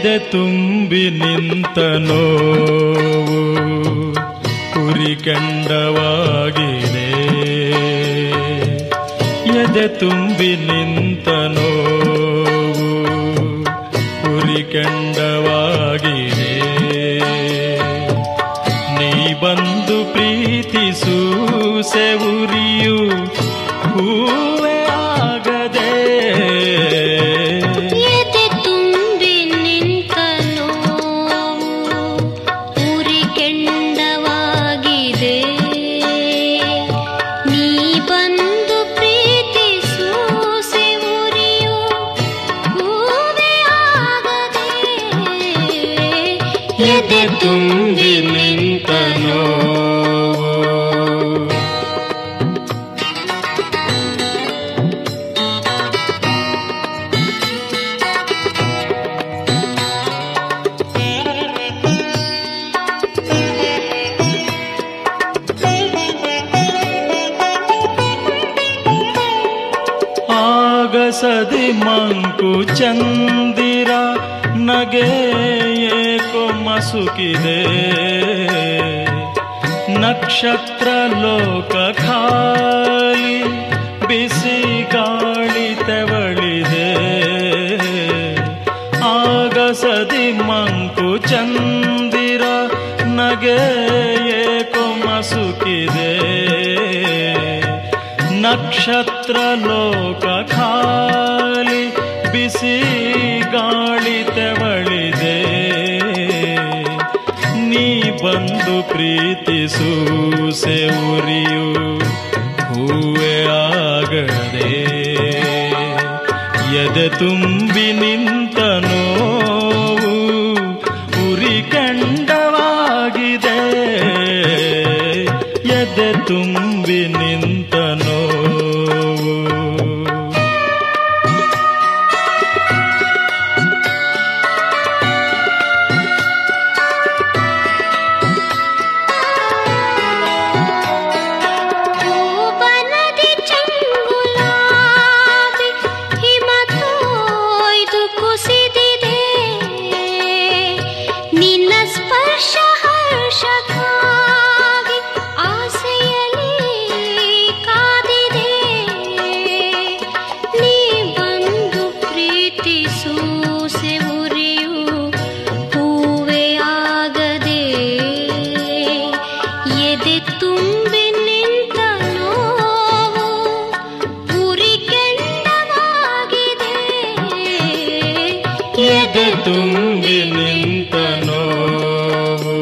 ಎದೆ ತುಂಬಿ ನಿಂತ ನೋವು ಕುರಿ ಕೆಂಡವಾಗಿದೆ ಎದೆ ತುಂಬಿ ನಿಂತ ನೋವು ಕುರಿ ಕೆಂಡವಾಗಿದೆ ನೀ ಬಂದು ಪ್ರೀತಿಸು ಸೆವುರಿಯು ಹೂವೇ ಆಗದೆ ಎದೆ ತುಂಬಿ ನಿಂತ ನೋವು ಉರಿ ಕೆಂಡವಾಗಿದೆ ನೀ ಬಂದು ಪ್ರೀತಿಸು ಸೆವುರಿಯು ಹೂವೇ ಆಗದೆ ಎದೆ ತುಂಬಿ ನಿಂತ ನೋವು ಆಗಸದಿ ಮಂಕು ಚಂದಿರ ನಗೆ ಏಕೋ ಮಸುಕಿದೆ ನಕ್ಷತ್ರ ಲೋಕ ಖಾಲಿ ಬಿಸಿ ಗಾಳಿ ತೆವಳಿದೆ ಆಗಸದಿ ಮಂಕು ಚಂದಿರ ನಗೆ ಏಕೋ ಮಸುಕಿದೆ ನಕ್ಷತ್ರ ಲೋಕ ಖಾಲಿ ಬಿಸಿ ಗಾಳಿ ತೆವಳಿದೆ ನೀ ಬಂದು ಪ್ರೀತಿಸು ಸೆವುರಿಯು ಹೂವೇ ಆಗದೆ ಎದೆ ತುಂಬಿ ನಿಂತ ನೋವು ಉರಿ ಕೆಂಡವಾಗಿದೆ ಎದೆ ತುಂಬಿ ನಿಂತ ನೋವು ಭೂವನದಿ ಚಂಗುಲಾಬಿ ಹಿಮ ತೋಯ್ದು ಕುಸಿದಿದೆ ನಿನ್ನ ಸ್ಪರ್ಶ ಹರ್ಷಕ್ಕಾಗಿ ಆಸೆಯಲ್ಲಿ ಕಾದಿದೆ ನೀ ಬಂದು ಪ್ರೀತಿಸು ಸೆವುರಿಯು ಹೂವೇ ಆಗದೆ ಎದೆ ತುಂಬಿ ನಿಂತ ನೋವು ಉರಿ ಕೆಂಡವಾಗಿದೆ ಎದೆ ತುಂಬಿ ನಿಂತ ನೋವು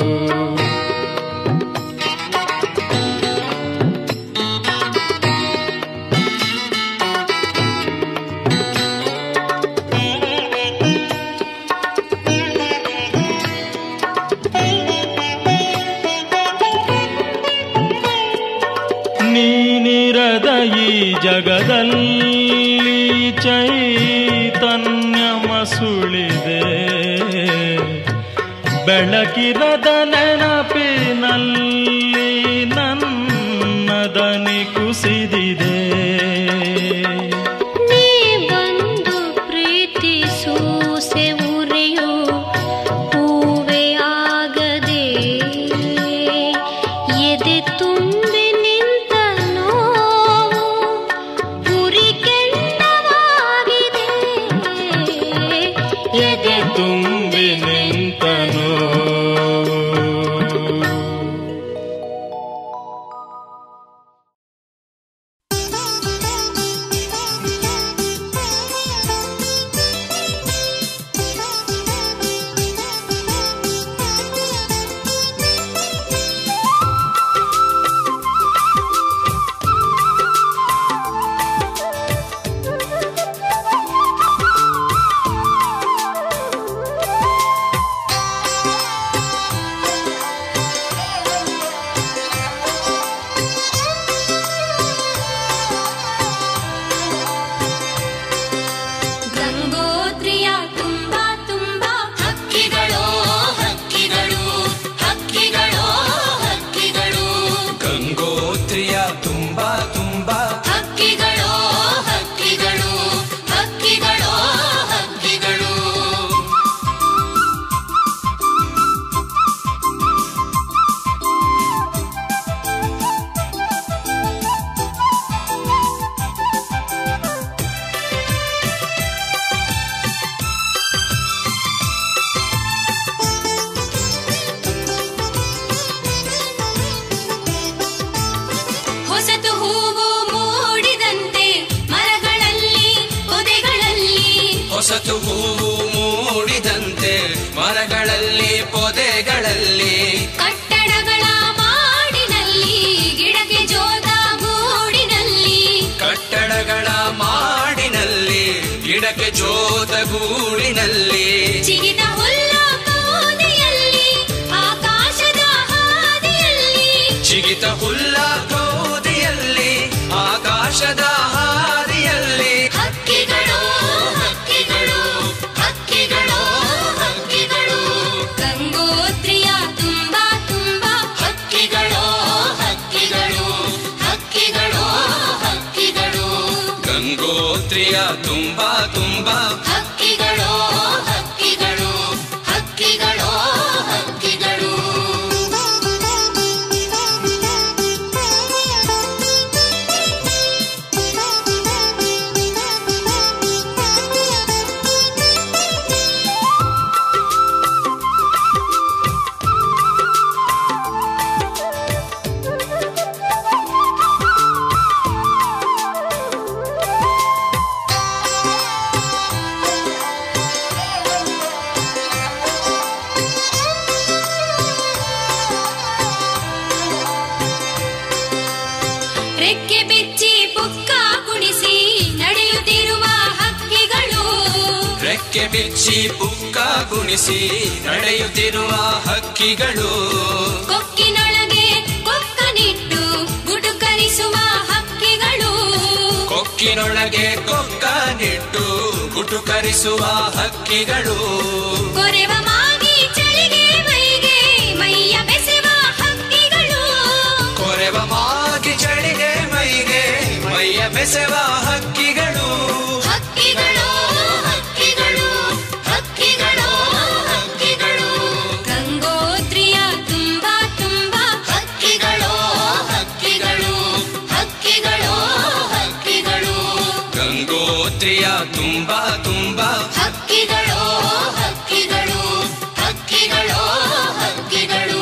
ನೀನಿರದ ಈ ಜಗದಲ್ಲಿ ಚೈತನ್ಯ ಮಸುಳಿದೆ ಬೆಳಕಿರದ ನೆನಪಿನಲ್ಲಿ ನನ್ನದನಿ ಕುಸಿದಿದೆ ನೀ ಬಂದು ಪ್ರೀತಿಸು ಸೆವುರಿಯು ಹೂವೇ ಆಗದೆ ಎದೆ ತುಂಬಿ ನಿಂತ ನೋವು ಉರಿ ಕೆಂಡವಾಗಿದೆ ಎದೆ ತುಂಬಿ ನಿಂತ ನೋವು ಮತ್ತು ಹೂವು ಮೂಡಿದಂತೆ ಮರಗಳಲ್ಲಿ ಪೊದೆಗಳಲ್ಲಿ ಕಟ್ಟಡಗಳ ಮಾಡಿನಲ್ಲಿ ಗಿಡಕ್ಕೆ ಜೋದ ಗೂಡಿನಲ್ಲಿ ಕಟ್ಟಡಗಳ ಮಾಡಿನಲ್ಲಿ ಗಿಡಕ್ಕೆ ಜೋತ ಗೂಡಿನಲ್ಲಿ ಚಿಗಿದ ಹುಲ್ಲ ಕೋದೆಯಲ್ಲಿ ಆಕಾಶದ ಹಾದಿಯಲ್ಲಿ ಚಿಗಿತ ಹುಲ್ಲ ಕೋದಿಯಲ್ಲಿ ಆಕಾಶದ ಹಾದಿಯಲ್ಲಿ ಹಕ್ಕಿಗಳು ಹಕ್ಕಿಗಳು ಹಕ್ಕಿಗಳು ಹಕ್ಕಿಗಳು ಗಂಗೋತ್ರಿಯ ತುಂಬಾ ತುಂಬಾ ಹಕ್ಕಿಗಳು ಹಕ್ಕಿಗಳು ಹಕ್ಕಿಗಳು ಹಕ್ಕಿಗಳು ಗಂಗೋತ್ರಿಯ ತುಂಬಾ ತುಂಬಾ ಹಕ್ಕಿಗಳು ಹಕ್ಕಿಗಳು ಹಕ್ಕಿಗಳು ಹಕ್ಕಿಗಳು ರೆಕ್ಕೆ ಬಿಚ್ಚಿ ಪುಕ್ಕ ಕುಣಿಸಿ ನಡೆಯುತ್ತಿರುವ ಹಕ್ಕಿಗಳು ರೆಕ್ಕೆ ಬಿಚ್ಚಿ ಪುಕ್ಕ ಗುಣಿಸಿ ನಡೆಯುತ್ತಿರುವ ಹಕ್ಕಿಗಳು ಕೊಕ್ಕಿನೊಳಗೆ ಕೊಕ್ಕನಿಟ್ಟು ಗುಡುಕರಿಸುವ ಹಕ್ಕಿಗಳು ಕೊಕ್ಕಿನೊಳಗೆ ಕೊಕ್ಕ ನಿಟ್ಟು ಗುಟುಕರಿಸುವ ಹಕ್ಕಿಗಳು ಕೊರೆವ ಮಾಗಿ ಚಳಿಗೆ ಮೈಗೆ ಮೈಯ ಬೆಸೆವ ಹಕ್ಕಿಗಳು ಕೊರೆವ ಮಾಗಿ ಚಳಿಗೆ ಮೈಗೆ ಮೈಯ ಬೆಸೆವ ಹಕ್ಕಿಗಳು ಹಕ್ಕಿಗಳು ಹಕ್ಕಿಗಳು ಹಕ್ಕಿಗಳು ಹಕ್ಕಿಗಳು ಗಂಗೋತ್ರಿಯ ತುಂಬಾ ತುಂಬಾ ಹಕ್ಕಿಗಳು ಹಕ್ಕಿಗಳು ಹಕ್ಕಿಗಳು ಹಕ್ಕಿಗಳು ಗಂಗೋತ್ರಿಯ ತುಂಬಾ ತುಂಬಾ ಹಕ್ಕಿಗಳು ಹಕ್ಕಿಗಳು ಹಕ್ಕಿಗಳು ಹಕ್ಕಿಗಳು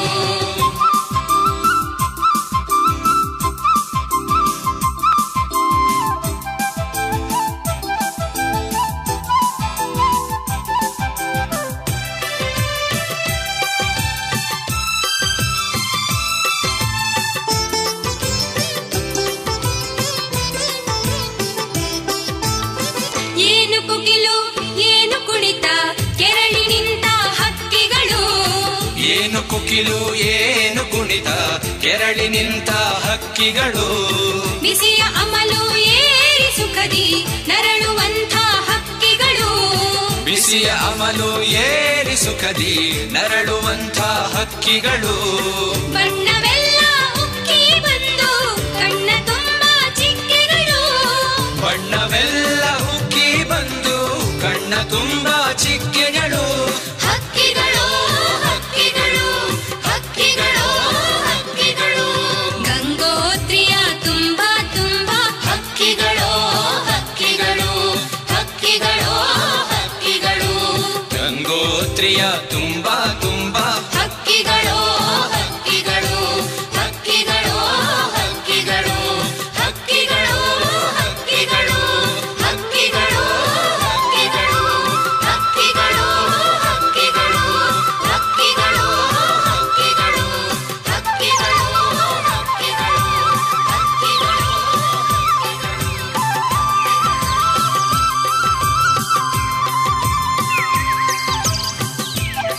ಏನು ಕುಗಿಲು ಏನು ಕುಣಿತ ಕೆರಳಿ ನಿಂತ ಹಕ್ಕಿಗಳು ಏನು ಕುಕಿಲು ಏನು ಕುಣಿತ ಕೆರಳಿ ನಿಂತ ಹಕ್ಕಿಗಳು ಬಿಸಿಯ ಅಮಲು ಏರಿ ಸುಖದಿ ನರಳುವಂಥ ಹಕ್ಕಿಗಳು ಬಿಸಿಯ ಅಮಲು ಏರಿ ಸುಖದಿ ನರಳುವಂಥ ಹಕ್ಕಿಗಳು ಬಣ್ಣವೆಲ್ಲ ಉಕ್ಕಿ ಬಂದು ಕಣ್ಣ ತುಂಬ ಚಿಕ್ಕೆಗಳು ಬಣ್ಣವೆಲ್ಲ ಉಕ್ಕಿ ಬಂದು ಕಣ್ಣ ತುಂಬಾ ಚಿಕ್ಕೆಗಳು ಹಕ್ಕಿಗಳು ಹಕ್ಕಿಗಳು ಹಕ್ಕಿಗಳು ಹಕ್ಕಿಗಳು ಗಂಗೋತ್ರಿಯ ತುಂಬಾ ತುಂಬಾ ಹಕ್ಕಿಗಳು ಹಕ್ಕಿಗಳು ಹಕ್ಕಿಗಳು ಹಕ್ಕಿಗಳು ಗಂಗೋತ್ರಿಯ ತುಂಬಾ ತುಂಬಾ ಹಕ್ಕಿಗಳು ಹಕ್ಕಿಗಳು ಹಕ್ಕಿಗಳು ಹಕ್ಕಿಗಳು ಹಕ್ಕಿಗಳು ಹಕ್ಕಿಗಳು ಹಕ್ಕಿಗಳು ಹಕ್ಕಿಗಳು ಹಕ್ಕಿಗಳು ಹಕ್ಕಿಗಳು ಹಕ್ಕಿಗಳು ಹಕ್ಕಿಗಳು ಹಕ್ಕಿಗಳು ಹಕ್ಕಿಗಳು ಹಕ್ಕಿಗಳು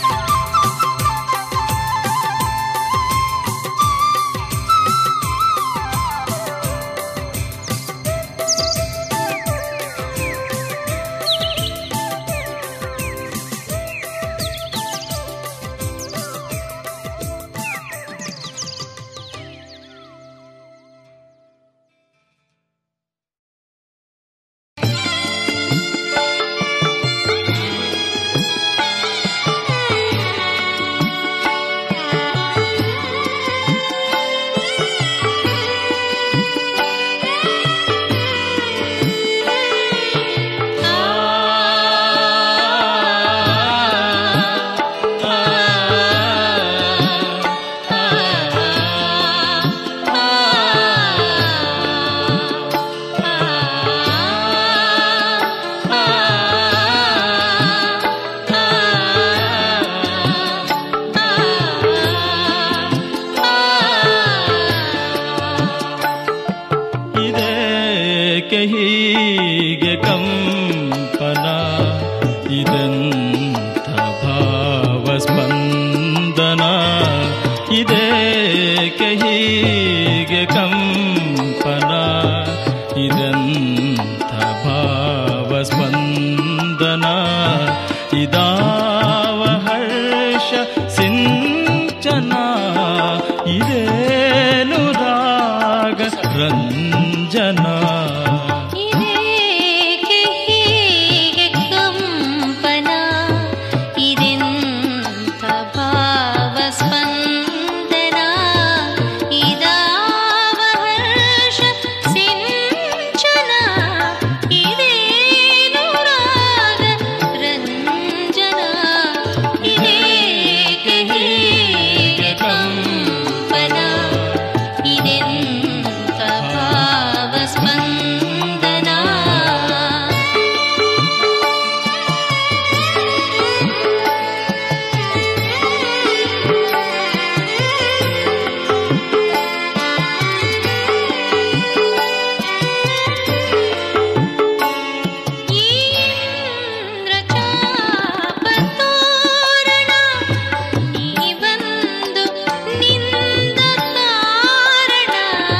ಇದೇಕೆ ಹೀಗೆ ಕಂಪನ ಇದಂಥ ಭಾವ ಸ್ಪಂದನ ಇದಾವ ಹರ್ಷ ಸಿಂಚನ ಇದೇನು ರಾಗ ರಂಜನ ಇದೇಕೆ ಹೀಗೆ ಕಂಪನ ಇದೆಂಥ ಭಾವ ಸ್ಪಂದನ ಇದಾವ ಹರ್ಷ ಸಿಂಚನ ಇದೇನು ರಾಗ ರಂಜನ ಇದೇಕೆ ಹೀಗೆ ಕಂಪನ ಇದೆಂಥ ಭಾವ ಸ್ಪಂದನ ಇಂದ್ರಚಾಪತೋರಣ ನೀ ಬಂದು ನಿಂದ ಕಾರಣ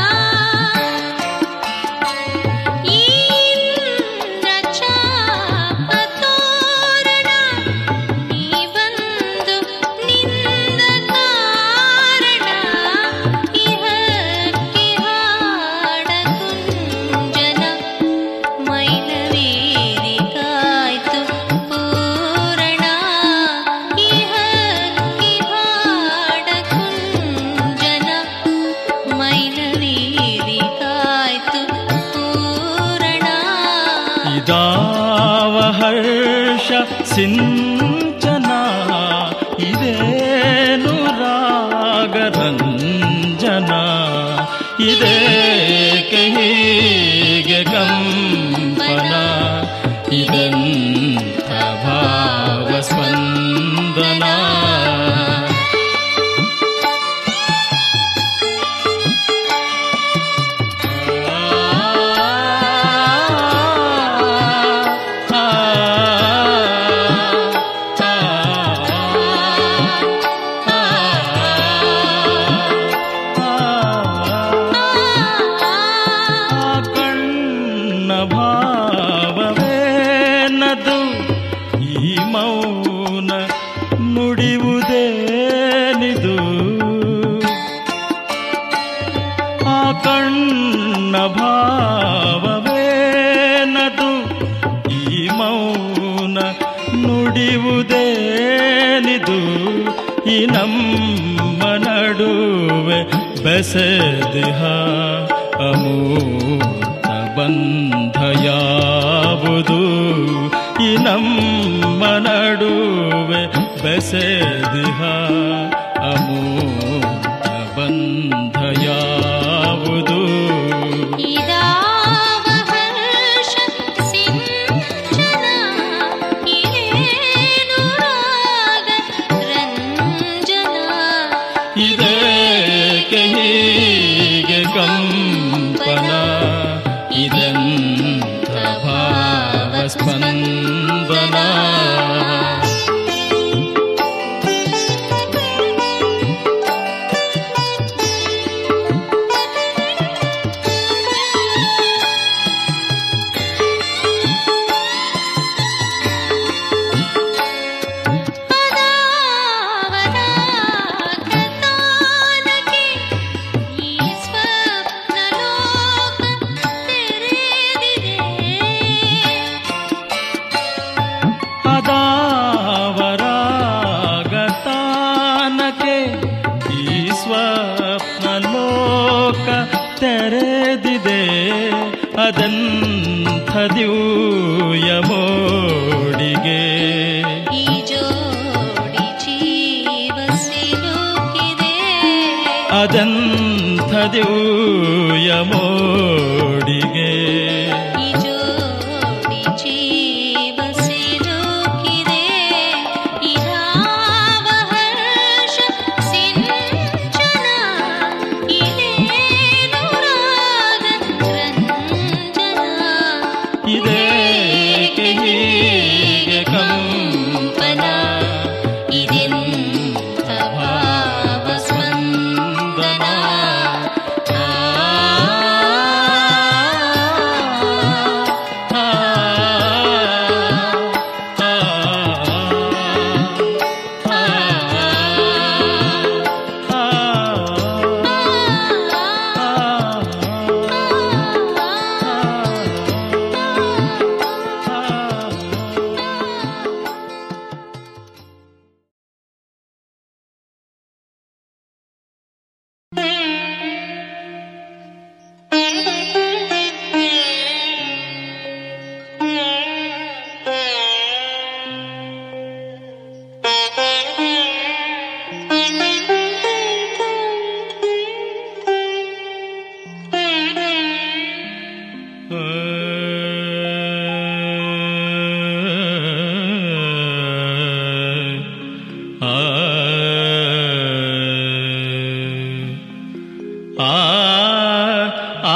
ಇಂದ್ರಚಾಪತೋರಣ ನೀ ಬಂದು ನಿಂದ ಕಾರಣ ಇಹಕ್ಕೆ ಹಾಡ ಕುಂಜನ ಮೈಲವೇರಿ ಕಾಯ್ತು ಪೂರಣ ಇಹಕ್ಕೆ ಹಾಡ ಕುಂಜನ ಮೈಲವೇರಿ ಕಾಯ್ತು ಪೂರಣ ಇದಾವ ಹರ್ಷ ಸಿಂಚನ ಇದೇನು ರಾಗ ರಂಜನ ಇದೇಕೆ ಹೀಗೆ ಕಂಪನ ಇದೆಂಥ ಭಾವ ಸ್ಪಂದನ ಕಣ್ಣ ಭಾವವೇನದು ಈ ಮೌನ ನುಡಿಯುವುದೇನಿದು ಆ ಕಣ್ಣ ಭಾವವೇನದು ಈ ಮೌನ ನುಡಿಯುವುದೇನಿದು ಈ ನಮ್ಮ ನಡುವೆ ಬೆಸೆದಿಹ ಅಮೂರ್ತ ಬಂಧ ಯಾವುದು ಈ ನಮ್ಮ ನಡುವೆ ಬೆಸೆದಿಹ ಅಮೂರ್ತ ಬಂಧ ಯಾವುದು ಇದಾವ ಹರ್ಷ ಸಿಂಚನ ಇದೇನು ರಾಗ ರಂಜನ ಇದೇಕೆ ಹೀಗೆ ಕಂಪನ ಇದೆಂಥ ಭಾವ ಸ್ಪಂದನ ಅದಾವರಾಗತಾನಕ್ಕೆ ಈ ಸ್ವಪ್ನ ಲೋಕ ತೆರೆದಿದೆ ಅದಾವರಾಗತಾನಕ್ಕೆ ಈ ಸ್ವಪ್ನ ಲೋಕ ತೆರೆದಿದೆ ಅದಂಥ ದಿವ್ಯ ಮೋಡಿಗೆ ಈ ಜೋಡಿ ಜೀವ ಸಿಲುಕಿದೆ ಅದಂಥ ದಿವ್ಯ ಮೋಡಿಗೆ ಈ ಜೋಡಿ ಜೀವ ಸಿಲುಕಿದೆ ಇದಾವ ಹರ್ಷ ಸಿಂಚನ ಇದೇನು ರಾಗ ರಂಜನ ಇದೇಕೆ ಹೀಗೆ ಕಂಪನ ಇದೆಂಥ ಭಾವ ಸ್ಪಂದನ ಆ ಆ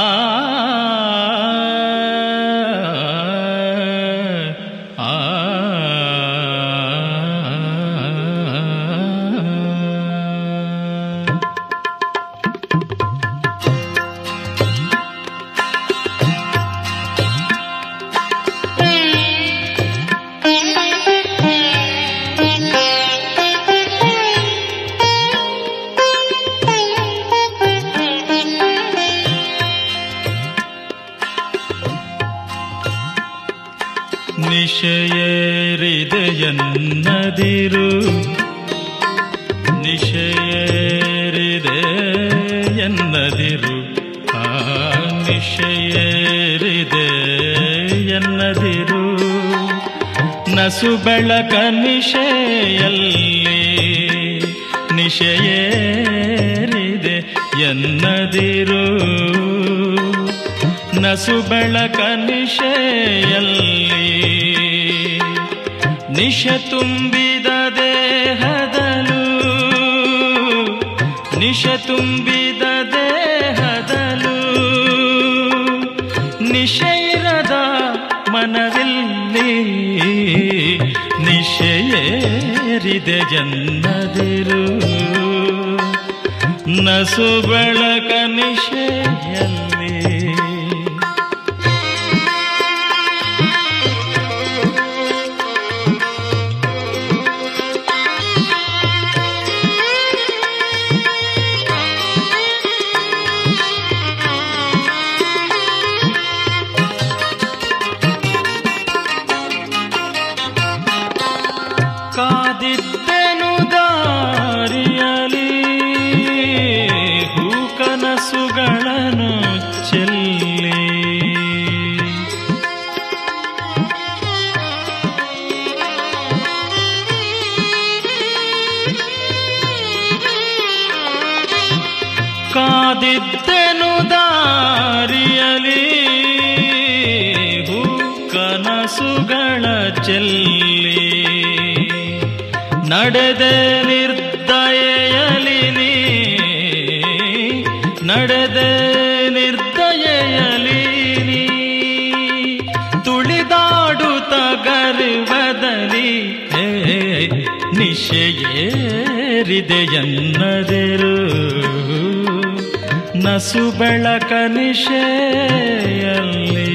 ಆ ನಿಶಯರಿದೆಯನ್ನದಿರು ನಿಶಯರಿದೆ ಎನ್ನದಿರು ಆ ನಿಶಯರಿದೆ ಎನ್ನದಿರು ನಸು ಬೆಳಕ ನಿಶೆಯಲ್ಲಿ ನಿಶಯೇರಿದೆ ಎನ್ನದಿರು ನಸು ಬೆಳಕ ನಿಶೆಯಲ್ಲಿ ನಿಶ ತುಂಬಿದ ದೇಹದಲು ನಿಶ ತುಂಬಿದ ದೇಹದಲು ನಿಶೈರದ ಮನವಿಲ್ಲಿ ನಿಶೆಯೇರಿದೆ ಜನ್ನದಿರು ನಸು ಬೆಳಕ ನಿಶೆಯಲ್ಲಿ ಕಾದಿದ್ದೆನು ದಾರಿಯಲಿ ಹೂಕನಸುಗಳನ್ನು ಚೆಲ್ಲಿ ಕಾದಿದ್ದೆನು ದಾರಿಯಲಿ ಕನಸುಗಳ ಚೆಲ್ಲಿ ನಡೆದೆ ನಿರ್ದಯೆಯಲಿ ನೀ ನಡೆದೆ ನಿರ್ದಯೆಯಲಿ ನೀ ತುಳಿದಾಡುತ್ತ ಗರ್ವದಲ್ಲಿ ಹೇ ನಿಶೆಯೇರಿದೆ ಎನ್ನದಿರು ನಸು ಬೆಳಕ ನಿಶೆಯಲ್ಲಿ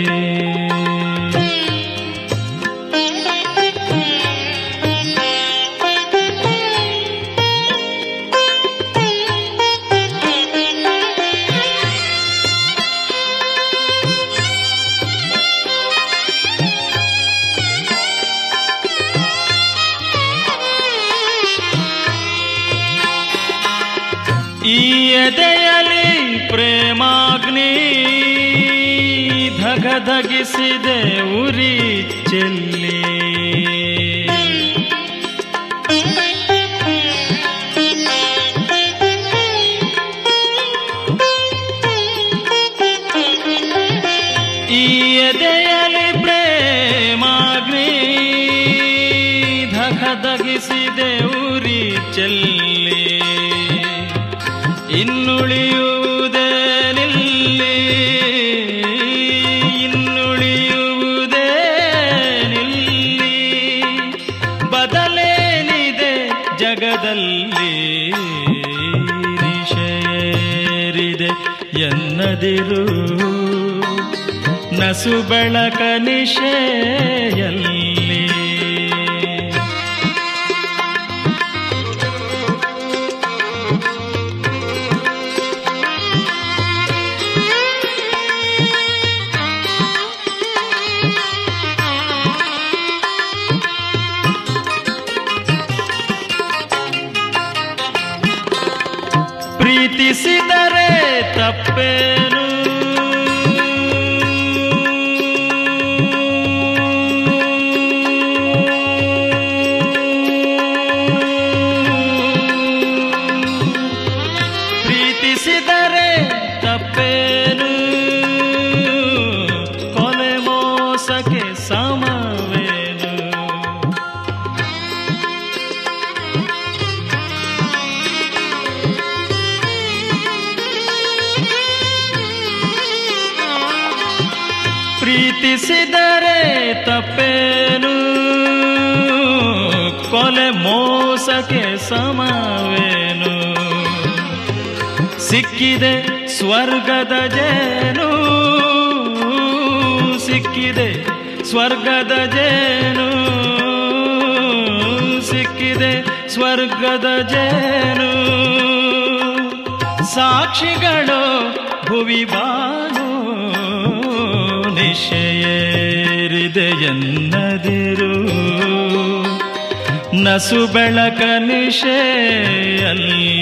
ಈ ಎದೆಯಲಿ ಪ್ರೇಮಾಗ್ನಿ ಧಗಧಗಿಸಿದೆ ಉರಿ ಚೆಲ್ಲಿ ಈ ಎದೆಯಲಿ ಪ್ರೇಮಾಗ್ನಿ ಧಗಧಗಿಸಿದೆ ಉರಿ ಚೆಲ್ಲಿ ಇನ್ನುಳಿಯುವುದೇ ನಿಲ್ಲಿ ಇನ್ನುಳಿಯುವುದೇ ನಿಲ್ಲಿ ಬದಲೇನಿದೆ ಜಗದಲ್ಲಿ ನಿಶೇರಿದೆ ಎನ್ನದಿರು ನಸು ಬೆಳಕ ನಿಶೆಯಲ್ಲಿ ಪ್ರೀತಿಸಿದರೆ ತಪ್ಪೇನು ಪ್ರೀತಿಸಿದರೆ ತಪ್ಪೇನು ಕೊಲೆ ಮೋಸಕ್ಕೆ ಸಮವೇನು ಪ್ರೀತಿಸಿದರೆ ತಪ್ಪೇನು ಕೊಲೆ ಮೋಸಕ್ಕೆ ಸಮವೇನು ಸಿಕ್ಕಿದೆ ಸ್ವರ್ಗದ ಜೇನು ಸಿಕ್ಕಿದೆ ಸ್ವರ್ಗದ ಜೇನು ಸಿಕ್ಕಿದೆ ಸ್ವರ್ಗದ ಜೇನು ಸಾಕ್ಷಿಗಳು ಭುವಿ ಬಾನು ನಿಶಯೇರಿದೆ ಎನ್ನದಿರು ನಸು ಬೆಳಕ ನಿಶೆಯಲ್ಲಿ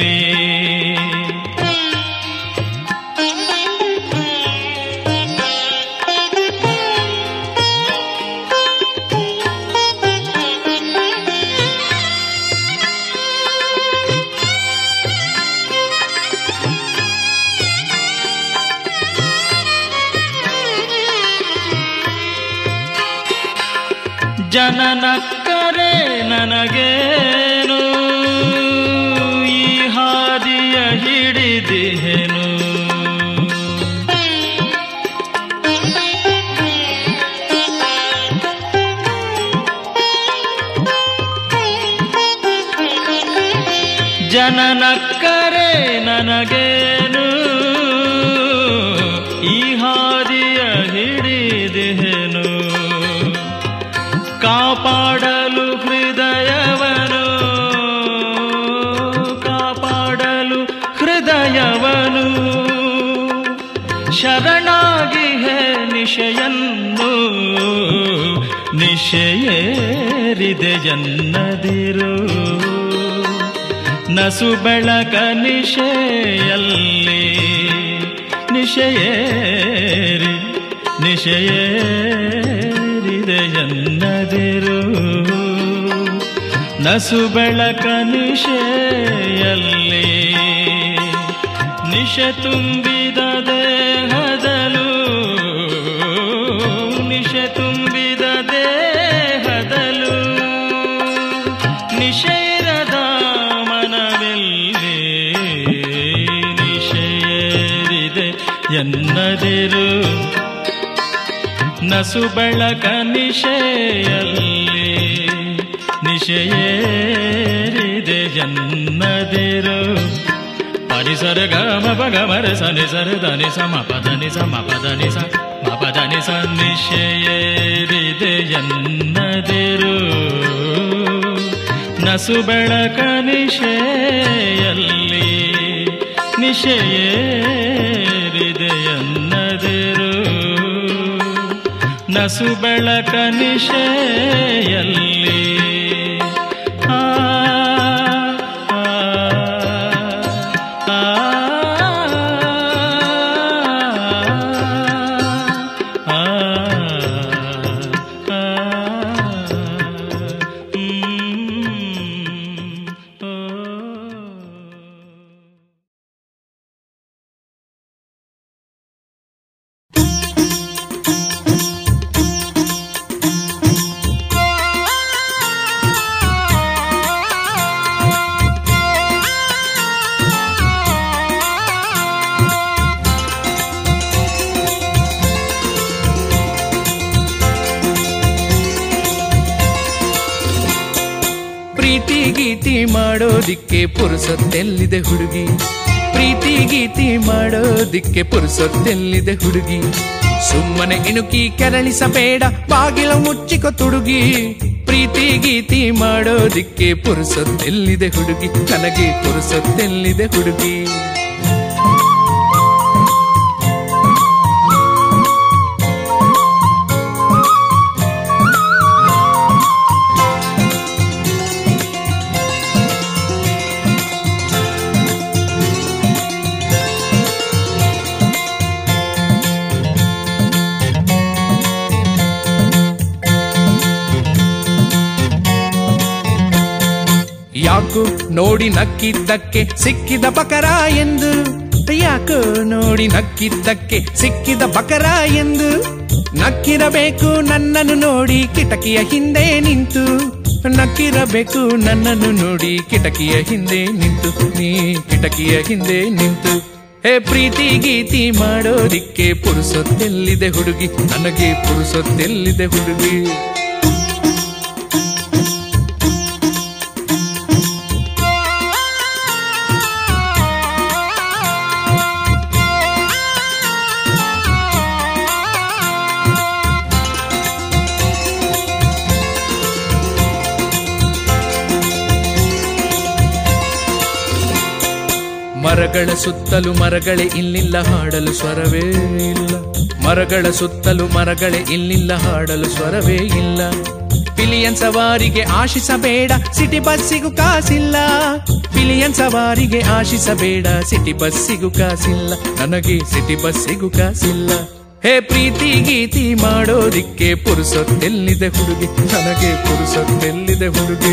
ಜನನಕ್ಕರೆ ನನಗೇನು ಈ ಹಾದಿಯ ಹಿಡಿದಿಹೆನು ಜನನಕ್ಕರೆ ನನಗೇನು ಈ ಹಾದಿಯ ಹಿಡಿದಿಹೆನು ಕಾಪಾಡಲು ಹೃದಯವನು ಕಾಪಾಡಲು ಹೃದಯವನು ಶರಣಾಗಿ ಹೇ ನಿಶೆಯನ್ನು ನಿಶೆಯೇರಿದೆ ಜನ್ನದಿರು ನಸು ಬೆಳಕ ನಿಶೆಯಲ್ಲಿ ನಿಶೆಯೇರಿ ನಿಶೆಯೇರಿದೆ ಎನ್ನದಿರು ನಸು ಬೆಳಕ ನಿಶೆಯಲ್ಲಿ ನಿಶೆ ತುಂಬಿದ ದೇಹದಲು ನಿಶೆ ತುಂಬಿದ ದೇಹದಲು ನಿಷೇರದ ಮನವೆಲ್ಲಿ ನಿಷೇರಿದೆ ಎನ್ನದಿರು ನಸು ಬೆಳಕ ನಿಶೆಯಲ್ಲಿ ನಿಶೆಯೇರಿದೆ ಎನ್ನದಿರು ಪರಿಸರ ಗಮ ಗಮರ ಸನಿ ಸರ ಧನಿ ಸ ಮ ಪದನಿ ಸ ಮ ಪದನಿ ಸ ಮ ಪದನಿ ಸ ನಿಶೆಯೇರಿದೆ ಎನ್ನದಿರು ನಸು ಬೆಳಕ ನಿಶೆಯಲ್ಲಿ ನಿಶೆಯೇರಿದೆ ಎನ್ನದಿರು ನಸು ಬೆಳಕ ನಿಶೆಯಲ್ಲಿ ಆ ಆ, ಆ, ಆ, ಆ, ಹ್ಮ್, ಓ. ಪ್ರೀತಿ ಗೀತಿ ಮಾಡೋದಿಕ್ಕೆ ಪುರುಸೊತ್ತೆಲ್ಲಿದೆ ಹುಡುಗಿ ಪ್ರೀತಿ ಗೀತಿ ಮಾಡೋದಿಕ್ಕೆ ಪುರುಸೊತ್ತೆಲ್ಲಿದೆ ಹುಡುಗಿ ಸುಮ್ಮನೆ ಇಣುಕಿ ಕೆರಳಿಸಬೇಡ ಬಾಗಿಲು ಮುಚ್ಚಿಕೊ ತುಡುಗಿ ಪ್ರೀತಿ ಗೀತಿ ಮಾಡೋದಿಕ್ಕೆ ಪುರುಸೊತ್ತೆಲ್ಲಿದೆ ಹುಡುಗಿ ನನಗೆ ಪುರುಸೊತ್ತೆಲ್ಲಿದೆ ಹುಡುಗಿ ಯಾಕೋ ನೋಡಿ ನಕ್ಕಿದ್ದಕ್ಕೆ ಸಿಕ್ಕಿದ ಬಕರ ಎಂದು ಯಾಕೋ ನೋಡಿ ನಕ್ಕಿದ್ದಕ್ಕೆ ಸಿಕ್ಕಿದ ಬಕರ ಎಂದು ನಕ್ಕಿರಬೇಕು ನನ್ನನ್ನು ನೋಡಿ ಕಿಟಕಿಯ ಹಿಂದೆ ನಿಂತು ನಕ್ಕಿರಬೇಕು ನನ್ನನ್ನು ನೋಡಿ ಕಿಟಕಿಯ ಹಿಂದೆ ನಿಂತು ನೀ ಕಿಟಕಿಯ ಹಿಂದೆ ನಿಂತು ಹೇ ಪ್ರೀತಿ ಗೀತಿ ಮಾಡೋದಿಕ್ಕೆ ಪುರುಸೊತ್ತೆಲ್ಲಿದೆ ಹುಡುಗಿ ನನಗೆ ಪುರುಸೊತ್ತೆಲ್ಲಿದೆ ಹುಡುಗಿ ಮರಗಳ ಸುತ್ತಲೂ ಮರಗಳೇ ಇಲ್ಲಿಲ್ಲ ಹಾಡಲು ಸ್ವರವೇ ಇಲ್ಲ ಮರಗಳ ಸುತ್ತಲೂ ಮರಗಳೇ ಇಲ್ಲಿಲ್ಲ ಹಾಡಲು ಸ್ವರವೇ ಇಲ್ಲ ಪಿಲಿಯನ್ ಸವಾರಿಗೆ ಆಶಿಸಬೇಡ ಸಿಟಿ ಬಸ್ಸಿಗೂ ಕಾಸಿಲ್ಲ ಪಿಲಿಯನ್ ಸವಾರಿಗೆ ಆಶಿಸಬೇಡ ಸಿಟಿ ಬಸ್ಸಿಗೂ ಕಾಸಿಲ್ಲ ನನಗೆ ಸಿಟಿ ಬಸ್ಸಿಗೂ ಕಾಸಿಲ್ಲ ಹೇ ಪ್ರೀತಿ ಗೀತಿ ಮಾಡೋದಿಕ್ಕೆ ಪುರುಸೊತ್ತೆಲ್ಲಿದೆ ಹುಡುಗಿ ನನಗೆ ಪುರುಸೊತ್ತೆಲ್ಲಿದೆ ಹುಡುಗಿ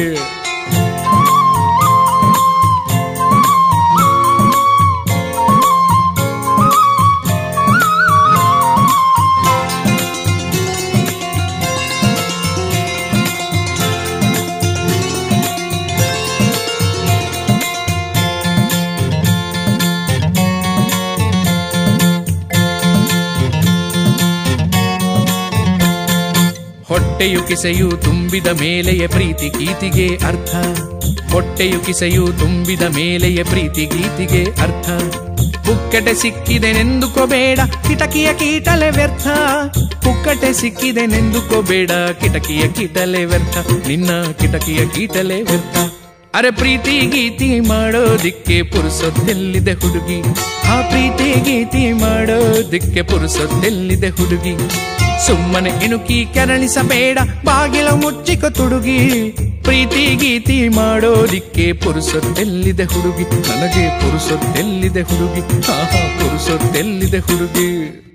ಹೊಟ್ಟೆಯು ಕಿಸೆಯು ತುಂಬಿದ ಮೇಲೆಯ ಪ್ರೀತಿ ಗೀತಿಗೆ ಅರ್ಥ ಹೊಟ್ಟೆಯು ಕಿಸೆಯು ತುಂಬಿದ ಮೇಲೆಯ ಪ್ರೀತಿ ಗೀತಿಗೆ ಅರ್ಥ ಪುಕ್ಕಟೆ ಸಿಕ್ಕಿದೆನೆಂದುಕೋಬೇಡ ಕಿಟಕಿಯ ಕೀಟಲೆ ವ್ಯರ್ಥ ಪುಕ್ಕಟೆ ಸಿಕ್ಕಿದೆನೆಂದುಕೋಬೇಡ ಕಿಟಕಿಯ ಕೀಟಲೆ ವ್ಯರ್ಥ ನಿನ್ನ ಕಿಟಕಿಯ ಕೀಟಲೆ ವ್ಯರ್ಥ ಅರೆ ಪ್ರೀತಿ ಗೀತಿ ಮಾಡೋದಿಕ್ಕೆ ಪುರುಸೊತ್ತೆಲ್ಲಿದೆ ಹುಡುಗಿ ಆ ಪ್ರೀತಿ ಗೀತಿ ಮಾಡೋದಿಕ್ಕೆ ಪುರುಸೊತ್ತೆಲ್ಲಿದೆ ಹುಡುಗಿ ಸುಮ್ಮನೆ ಇಣುಕಿ ಕೆರಳಿಸಬೇಡ ಬಾಗಿಲು ಮುಚ್ಚಿಕ ತುಡುಗಿ ಪ್ರೀತಿ ಗೀತಿ ಮಾಡೋದಿಕ್ಕೆ ಪುರುಸೊತ್ತೆಲ್ಲಿದೆ ಹುಡುಗಿ ನನಗೆ ಪುರುಸೊತ್ತೆಲ್ಲಿದೆ ಹುಡುಗಿ ಆಹಾ ಪುರುಸೊತ್ತೆಲ್ಲಿದೆ ಹುಡುಗಿ